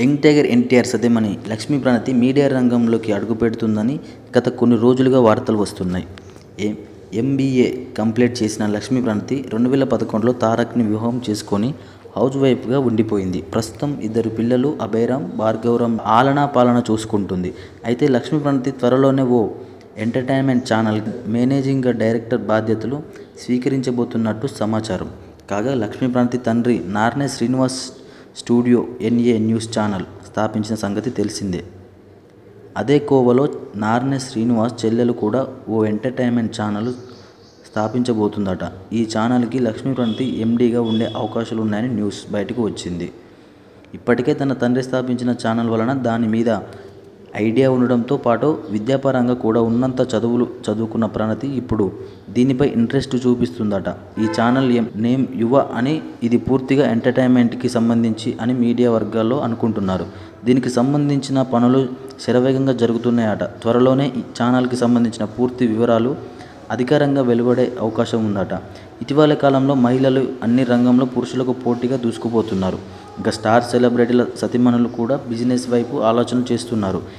young tiger NTR సతీమణి లక్ష్మీ ప్రణతి media రంగంలోకి అడుగుపెడుతుందని గత కొన్ని రోజులుగా వార్తలు వస్తున్నాయి ఎం ఎంబీఏ కంప్లీట్ చేసిన లక్ష్మీ ప్రణతి రెండు వేల పదకొండులో తారక్ని వివాహం చేసుకొని హౌస్ వైఫ్గా ఉండిపోయింది ప్రస్తుతం ఇద్దరు పిల్లలు అభయరామ్ భార్గవరామ్ ఆలనా పాలన చూసుకుంటుంది అయితే లక్ష్మీ ప్రణతి త్వరలోనే ఓ ఎంటర్టైన్మెంట్ ఛానల్ మేనేజింగ్ డైరెక్టర్ బాధ్యతలు స్వీకరించబోతున్నట్టు సమాచారం కాగా లక్ష్మీ ప్రణతి తండ్రి Narne Srinivas studio N A news channel స్థాపించిన సంగతి తెలిసిందే అదే కోవలో నార్నే శ్రీనివాస్ చెల్లెలు కూడా ఓ ఎంటర్టైన్మెంట్ ఛానల్ స్థాపించబోతుందట ఈ ఛానల్కి లక్ష్మీ ప్రణతి ఎండీగా ఉండే అవకాశాలు ఉన్నాయని న్యూస్ బయటకు వచ్చింది ఇప్పటికే తన తండ్రి స్థాపించిన ఛానల్ వలన దాని మీద ఐడియా ఉండడంతో పాటు విద్యాపరంగా కూడా ఉన్నంత చదువులు చదువుకున్న ప్రణతి ఇప్పుడు దీనిపై ఇంట్రెస్ట్ చూపిస్తుందట ఈ ఛానల్ ఎం- నేమ్ యువ అని ఇది పూర్తిగా ఎంటర్టైన్మెంట్కి సంబంధించి అని మీడియా వర్గాల్లో అనుకుంటున్నారు దీనికి సంబంధించిన పనులు శరవేగంగా జరుగుతున్నాయట త్వరలోనే ఈ ఛానల్కి సంబంధించిన పూర్తి వివరాలు అధికారంగా వెలువడే అవకాశం ఉందట ఇటీవల కాలంలో మహిళలు అన్ని రంగంలో పురుషులకు పోటీగా దూసుకుపోతున్నారు ఇక స్టార్ సెలబ్రిటీల సతీమణులు కూడా బిజినెస్ వైపు ఆలోచన చేస్తున్నారు